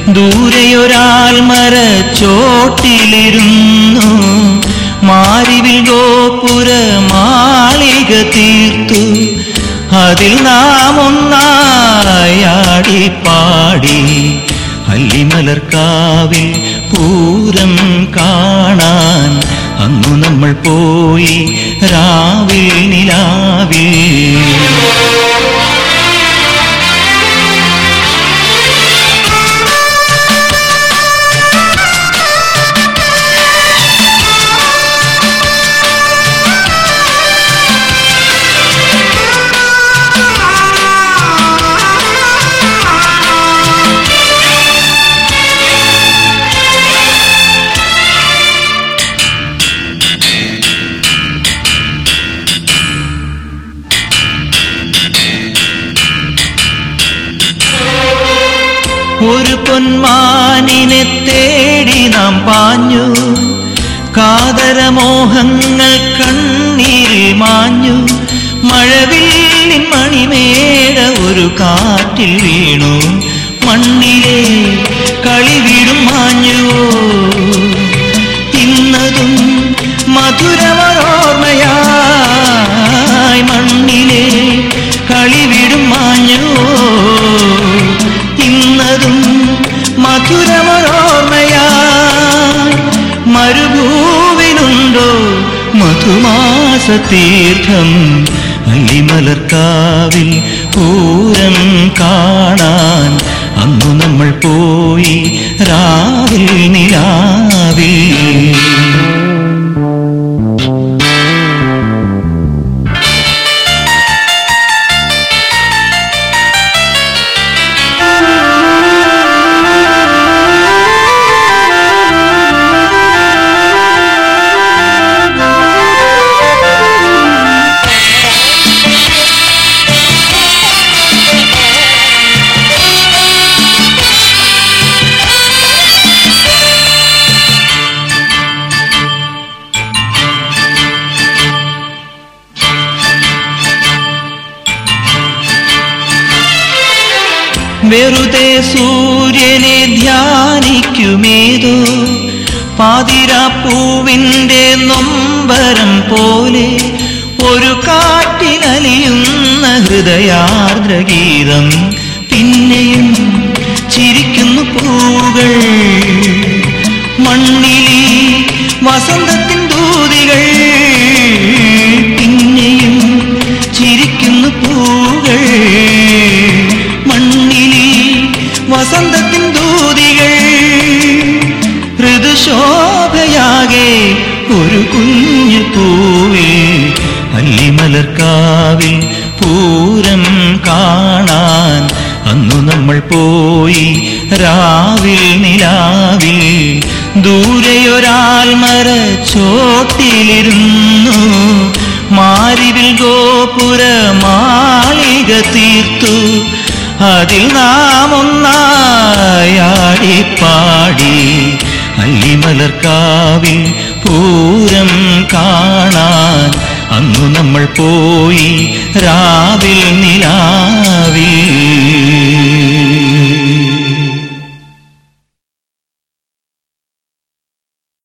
ദൂരെയൊരാൾ മരച്ചോട്ടിലിരുന്നു മാരിവിൽ ഗോപുര മാളിക തീർത്തു അതിൽ നാം ഒന്നായാടി പാടി അല്ലിമലർക്കാവിൽ പൂരം കാണാൻ അന്നു നമ്മൾ പോയി രാവിൽ നിലാവിൽ ഒരു പൊന്മാനിനെ തേടി നാം പാഞ്ഞു കാതരമോഹങ്ങൾ കണ്ണീരിൽ മാഞ്ഞു മഴവില്ലിൻ മണിമേട ഒരു കാറ്റിൽ വീണു മണ്ണിലെ കളിവിടും മാഞ്ഞുവോ ഇന്നതും മധുരമനോർമ്മയായി മണ്ണിലെ കളിവിടും മാഞ്ഞുവോ ഇന്നതും മധുരമനോർമ്മയായി മരുഭൂവിനുണ്ടോ മധുമാസ തീർത്ഥം അല്ലിമലർക്കാവിൽ പൂരം കാണാൻ അന്നു നമ്മൾ പോയി രാവിൽ നിലാവിൽ വെറുതെ സൂര്യനെ ധ്യാനിക്കുമേതോ പാതിരാപ്പൂവിൻ്റെ നൊമ്പരം പോലെ ഒരു കാട്ടിനലിയുന്ന ഹൃദയാർദ്രഗീതം പിന്നെയും ചിരിക്കുന്നു പൂവുകൾ മണ്ണിലെ വസന്തത്തിൻ ദൂതികൾ പിന്നെയും ചിരിക്കുന്നു പൂവുകൾ മണ്ണിലെ വസന്തത്തിൻ ദൂതികൾ ഋതുശോഭയാകെ ഒരു കുഞ്ഞു പൂവിൽ അല്ലിമലർക്കാവിൽ പൂരം കാണാൻ അന്നു നമ്മൾ പോയി രാവിൽ നിലാവിൽ ദൂരെയൊരാൾ മരച്ചോട്ടിലിരുന്നു മാരിവിൽ ഗോപുര മാളിക തീർത്തു അതിൽ നാം ഒന്നായാടി പാടി അല്ലിമലർക്കാവിൽ പൂരം കാണാൻ അന്നു നമ്മൾ പോയി രാവിൽ നിലാവിൽ